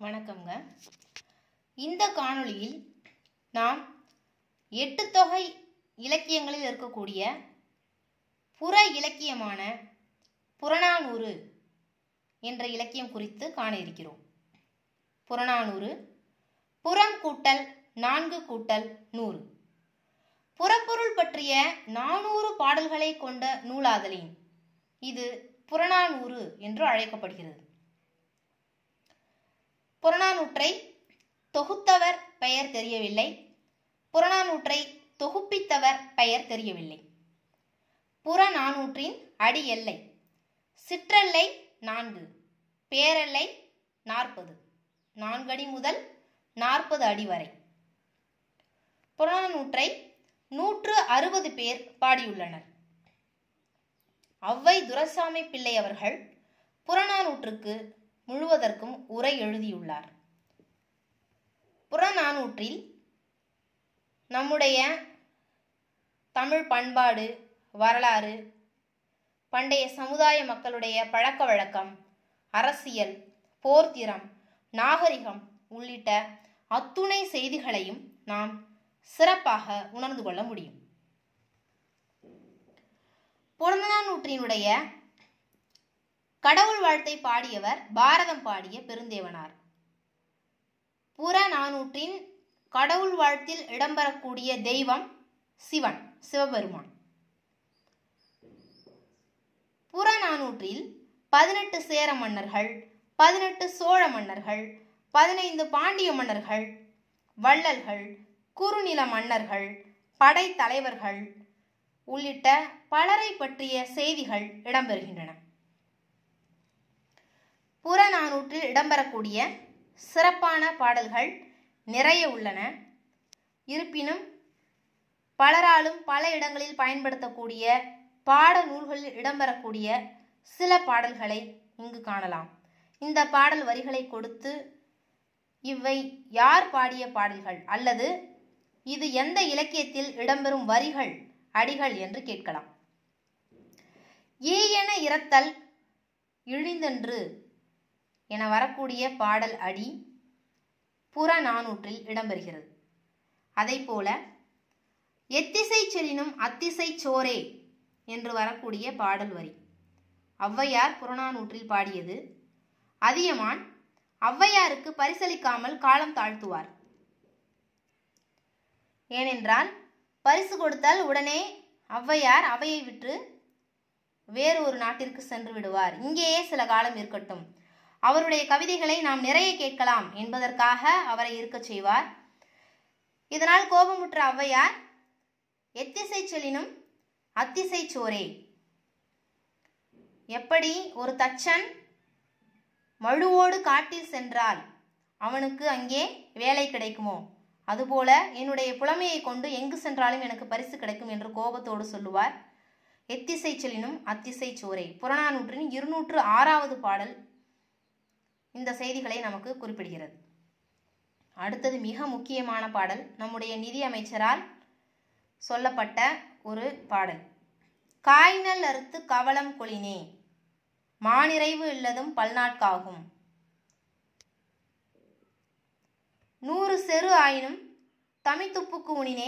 வணக்கம்ங்க இந்த காணொளியில் நாம் எட்டு தொகை இலக்கியங்களில் இருக்கக்கூடிய புற இலக்கியமான புறநானூறு என்ற இலக்கியம் குறித்து காண இருக்கிறோம் புறநானூறு புறம் கூட்டல் நான்கு கூட்டல் நூறு புறப்பொருள் பற்றிய நானூறு பாடல்களை கொண்ட நூலாதலின் இது புறநானூறு என்று அழைக்கப்படுகிறது புறநானூற்றை தொகுத்தவர் பெயர் தெரியவில்லை புறநானூற்றை தொகுப்பித்தவர் பெயர் தெரியவில்லை புறநானூற்றின் அடி எல்லை சிற்றெல்லை நான்கு பேரெல்லை நாற்பது நான்கடி முதல் நாற்பது அடி வரை புறநானூற்றை நூற்று அறுபது பேர் பாடியுள்ளனர் ஔவை துரசாமி பிள்ளை அவர்கள் புறநானூற்றுக்கு முழுவதற்கும் உரை எழுதியுள்ளார் புறநானூற்றில் நம்முடைய தமிழ் பண்பாடு வரலாறு பண்டைய சமுதாய மக்களுடைய பழக்க வழக்கம் அரசியல் போர்த்திறம் நாகரிகம் உள்ளிட்ட அத்துணை செய்திகளையும் நாம் சிறப்பாக உணர்ந்து கொள்ள முடியும் புறநானூற்றினுடைய கடவுள் வாழ்த்தை பாடியவர் பாரதம் பாடிய பெருந்தேவனார் புறநானூற்றின் கடவுள் வாழ்த்தில் இடம்பெறக்கூடிய தெய்வம் சிவன் சிவபெருமான் புறநானூற்றில் பதினெட்டு சேர மன்னர்கள் பதினெட்டு சோழ மன்னர்கள் பதினைந்து பாண்டிய மன்னர்கள் வள்ளல்கள் குறுநில மன்னர்கள் படைத்தலைவர்கள் உள்ளிட்ட பலரை பற்றிய செய்திகள் இடம்பெறுகின்றன புறநானூற்றில் இடம்பெறக்கூடிய சிறப்பான பாடல்கள் நிறைய உள்ளன இருப்பினும் பலராலும் பல இடங்களில் பயன்படுத்தக்கூடிய பாட நூல்களில் இடம்பெறக்கூடிய சில பாடல்களை இங்கு காணலாம் இந்த பாடல் வரிகளை கொடுத்து இவை யார் பாடிய பாடல்கள் அல்லது இது எந்த இலக்கியத்தில் இடம்பெறும் வரிகள் அடிகள் என்று கேட்கலாம் ஈயென இரத்தல் இழிந்தென்று என வரக்கூடிய பாடல் அடி புறநானூற்றில் இடம்பெறுகிறது அதைப்போல எத்திசை செலினும் அத்திசை சோரே என்று வரக்கூடிய பாடல் வரி ஔவையார் புறநானூற்றில் பாடியது அதியமான் ஔவையாருக்கு பரிசளிக்காமல் காலம் தாழ்த்துவார் ஏனென்றால் பரிசு கொடுத்தால் உடனே ஔவையார் அவையை விட்டு வேறு ஒரு நாட்டிற்கு சென்று விடுவார் இங்கேயே சில காலம் இருக்கட்டும் அவருடைய கவிதைகளை நாம் நிறைய கேட்கலாம் என்பதற்காக அவரை இருக்கச் செய்வார் இதனால் கோபமுற்ற ஔவையார் எத்திசை செலினும் அத்திசை சோரே எப்படி ஒரு தச்சன் மழுவோடு காட்டில் சென்றால் அவனுக்கு அங்கே வேலை கிடைக்குமோ அதுபோல என்னுடைய புலமையை கொண்டு எங்கு சென்றாலும் எனக்கு பரிசு கிடைக்கும் என்று கோபத்தோடு சொல்லுவார் எத்திசை செலினும் அத்திசை சோரை புறநானூற்றின் இருநூற்று ஆறாவது பாடல் இந்த செய்திகளை நமக்கு குறிப்பிடுகிறது அடுத்தது மிக முக்கியமான பாடல் நம்முடைய நிதி அமைச்சரால் சொல்லப்பட்ட ஒரு பாடல் காய்நல் அறுத்து கவலம் கொளினே மானிறைவு இல்லதும் பல்நாட்காகும் நூறு செரு ஆயினும் தமித்துப்புக்கு உணினே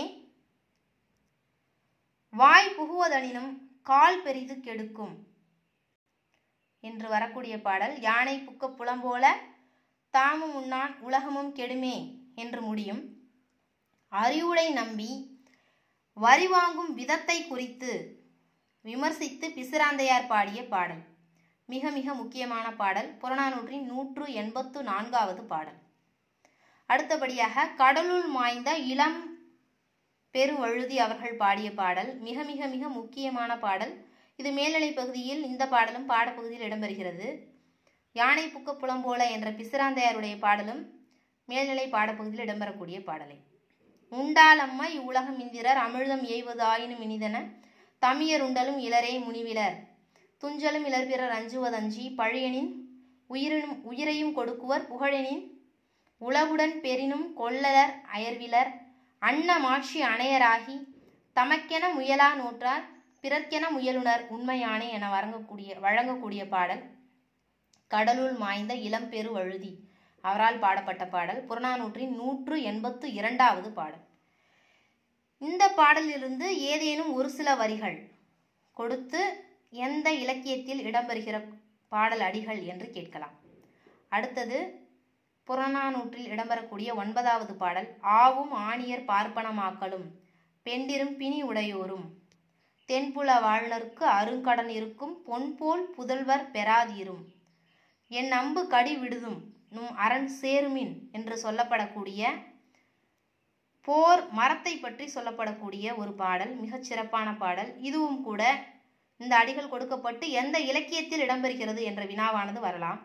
வாய் புகுவதனினும் கால் பெரிது கெடுக்கும் என்று வரக்கூடிய பாடல் யானை புக்க புலம்போல தாமும் உண்ணான் உலகமும் கெடுமே என்று முடியும் அறிவுடை நம்பி வரி வாங்கும் விதத்தை குறித்து விமர்சித்து பிசிராந்தையார் பாடிய பாடல் மிக மிக முக்கியமான பாடல் புறநானூற்றின் நூற்று எண்பத்து நான்காவது பாடல் அடுத்தபடியாக கடலுள் மாய்ந்த இளம் பெருவழுதி அவர்கள் பாடிய பாடல் மிக மிக மிக முக்கியமான பாடல் இது மேல்நிலை பகுதியில் இந்த பாடலும் பாடப்பகுதியில் இடம்பெறுகிறது யானை புக்க புலம்போல என்ற பிசிராந்தையாருடைய பாடலும் மேல்நிலை பாடப்பகுதியில் இடம்பெறக்கூடிய பாடலை உண்டாலம்மா இவ்வுலகம் இந்திரர் அமிழ்தம் எய்வது ஆயினும் இனிதன தமியர் உண்டலும் இளரே முனிவிலர் துஞ்சலும் இளர்பிறர் அஞ்சுவதஞ்சி பழையனின் உயிரினும் உயிரையும் கொடுக்குவர் புகழெனின் உலகுடன் பெரினும் கொல்லலர் அயர்விலர் அன்னமாட்சி அணையராகி தமக்கென முயலா நோற்றார் பிறர்க்கென முயலுனர் உண்மையானே என வழங்கக்கூடிய வழங்கக்கூடிய பாடல் கடலுள் மாய்ந்த இளம்பெரு வழுதி அவரால் பாடப்பட்ட பாடல் புறநானூற்றின் நூற்று எண்பத்து இரண்டாவது பாடல் இந்த பாடலிலிருந்து ஏதேனும் ஒரு சில வரிகள் கொடுத்து எந்த இலக்கியத்தில் இடம்பெறுகிற பாடல் அடிகள் என்று கேட்கலாம் அடுத்தது புறநானூற்றில் இடம்பெறக்கூடிய ஒன்பதாவது பாடல் ஆவும் ஆணியர் பார்ப்பனமாக்கலும் பெண்டிரும் பிணி உடையோரும் தென்புல வாழ்நர்க்கு அருங்கடன் இருக்கும் பொன்போல் புதல்வர் பெறாதீரும் என் அம்பு கடி விடுதும் நும் அரண் சேருமின் என்று சொல்லப்படக்கூடிய போர் மரத்தை பற்றி சொல்லப்படக்கூடிய ஒரு பாடல் மிகச் சிறப்பான பாடல் இதுவும் கூட இந்த அடிகள் கொடுக்கப்பட்டு எந்த இலக்கியத்தில் இடம்பெறுகிறது என்ற வினாவானது வரலாம்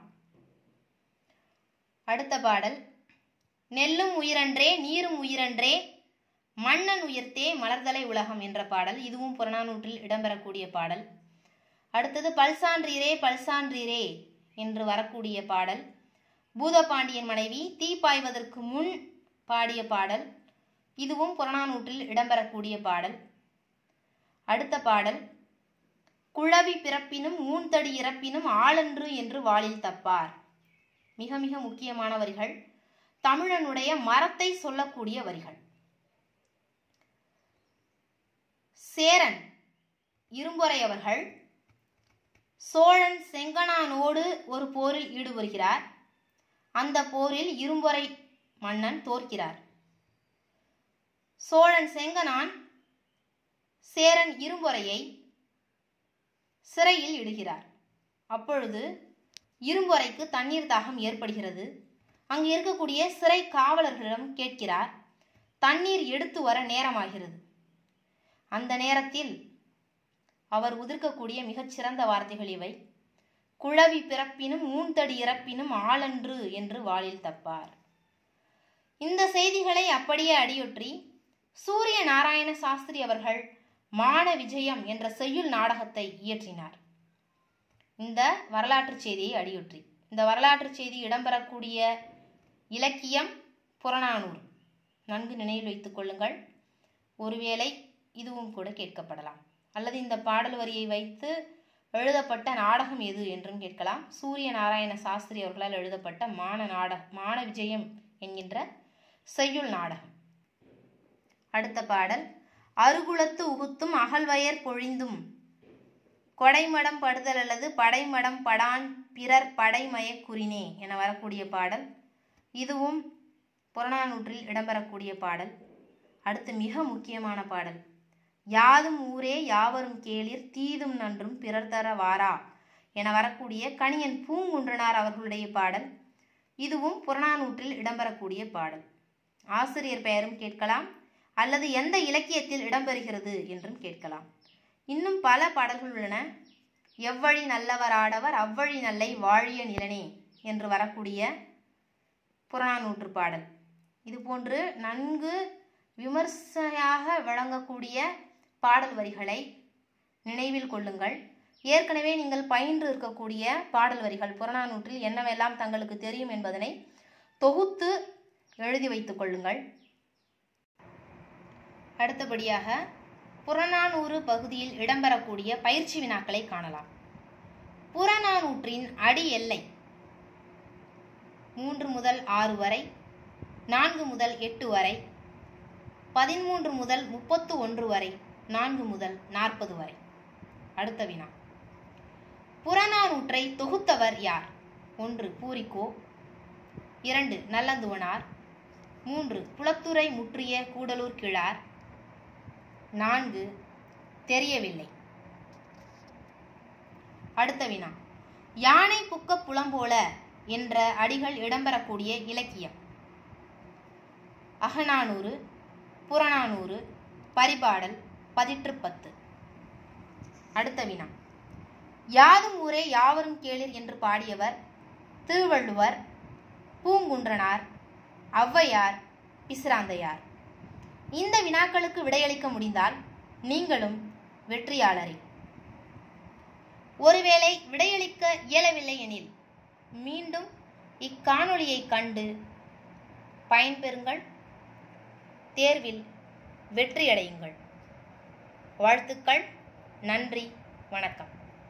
அடுத்த பாடல் நெல்லும் உயிரன்றே நீரும் உயிரன்றே மன்னன் உயிர்த்தே மலர்தலை உலகம் என்ற பாடல் இதுவும் புறநானூற்றில் இடம்பெறக்கூடிய பாடல் அடுத்தது பல்சான்றீரே பல்சான்றீரே என்று வரக்கூடிய பாடல் பூதபாண்டியன் மனைவி தீ பாய்வதற்கு முன் பாடிய பாடல் இதுவும் புறநானூற்றில் இடம்பெறக்கூடிய பாடல் அடுத்த பாடல் குழவி பிறப்பினும் ஊன்தடி இறப்பினும் ஆளன்று என்று வாளில் தப்பார் மிக மிக முக்கியமான வரிகள் தமிழனுடைய மரத்தை சொல்லக்கூடிய வரிகள் சேரன் இரும்பொறை அவர்கள் சோழன் செங்கனானோடு ஒரு போரில் ஈடுபடுகிறார் அந்த போரில் இரும்பொறை மன்னன் தோற்கிறார் சோழன் செங்கனான் சேரன் இரும்பொறையை சிறையில் இடுகிறார் அப்பொழுது இரும்பொறைக்கு தண்ணீர் தாகம் ஏற்படுகிறது அங்கு இருக்கக்கூடிய சிறை காவலர்களிடம் கேட்கிறார் தண்ணீர் எடுத்து வர நேரமாகிறது அந்த நேரத்தில் அவர் உதிர்க்கக்கூடிய மிகச்சிறந்த வார்த்தைகள் இவை குழவி பிறப்பினும் ஊன்தடி இறப்பினும் ஆளன்று என்று வாளில் தப்பார் இந்த செய்திகளை அப்படியே அடியொற்றி சூரிய நாராயண சாஸ்திரி அவர்கள் மான விஜயம் என்ற செய்யுள் நாடகத்தை இயற்றினார் இந்த வரலாற்று செய்தியை அடியொற்றி இந்த வரலாற்று செய்தி இடம்பெறக்கூடிய இலக்கியம் புறநானூறு நன்கு நினைவில் வைத்துக் கொள்ளுங்கள் ஒருவேளை இதுவும் கூட கேட்கப்படலாம் அல்லது இந்த பாடல் வரியை வைத்து எழுதப்பட்ட நாடகம் எது என்றும் கேட்கலாம் சூரிய நாராயண சாஸ்திரி அவர்களால் எழுதப்பட்ட மான நாடக மான விஜயம் என்கின்ற செய்யுள் நாடகம் அடுத்த பாடல் அருகுலத்து உகுத்தும் அகல்வயர் பொழிந்தும் கொடைமடம் படுதல் அல்லது படைமடம் படான் பிறர் படைமயக் குறினே என வரக்கூடிய பாடல் இதுவும் புறநானூற்றில் இடம்பெறக்கூடிய பாடல் அடுத்து மிக முக்கியமான பாடல் யாதும் ஊரே யாவரும் கேளிர் தீதும் நன்றும் பிறர் தர வாரா என வரக்கூடிய கணியன் பூங்குன்றனார் அவர்களுடைய பாடல் இதுவும் புறநானூற்றில் இடம்பெறக்கூடிய பாடல் ஆசிரியர் பெயரும் கேட்கலாம் அல்லது எந்த இலக்கியத்தில் இடம்பெறுகிறது என்றும் கேட்கலாம் இன்னும் பல பாடல்கள் உள்ளன எவ்வழி நல்லவராடவர் அவ்வழி நல்லை வாழிய நிலனே என்று வரக்கூடிய புறநானூற்று பாடல் இதுபோன்று நன்கு விமர்சையாக விளங்கக்கூடிய பாடல் வரிகளை நினைவில் கொள்ளுங்கள் ஏற்கனவே நீங்கள் பயின்று இருக்கக்கூடிய பாடல் வரிகள் புறநானூற்றில் என்னவெல்லாம் தங்களுக்கு தெரியும் என்பதனை தொகுத்து எழுதி வைத்துக் கொள்ளுங்கள் அடுத்தபடியாக புறநானூறு பகுதியில் இடம்பெறக்கூடிய பயிற்சி வினாக்களை காணலாம் புறநானூற்றின் அடி எல்லை மூன்று முதல் ஆறு வரை நான்கு முதல் எட்டு வரை பதிமூன்று முதல் முப்பத்து ஒன்று வரை நான்கு முதல் நாற்பது வரை அடுத்த வினா புறநானூற்றை தொகுத்தவர் யார் ஒன்று பூரிக்கோ இரண்டு நல்லந்துவனார் மூன்று புலத்துறை முற்றிய கூடலூர் கிழார் நான்கு தெரியவில்லை அடுத்த வினா யானை புக்க புலம்போல என்ற அடிகள் இடம்பெறக்கூடிய இலக்கியம் அகநானூறு புறநானூறு பரிபாடல் பதிற்றுப்பத்து அடுத்த வினா யாதும் ஊரே யாவரும் கேளிர் என்று பாடியவர் திருவள்ளுவர் பூங்குன்றனார் ஔவையார் பிசிராந்தையார் இந்த வினாக்களுக்கு விடையளிக்க முடிந்தால் நீங்களும் வெற்றியாளரே ஒருவேளை விடையளிக்க இயலவில்லை எனில் மீண்டும் இக்காணொளியை கண்டு பயன்பெறுங்கள் தேர்வில் வெற்றியடையுங்கள் வாழ்த்துக்கள் நன்றி வணக்கம்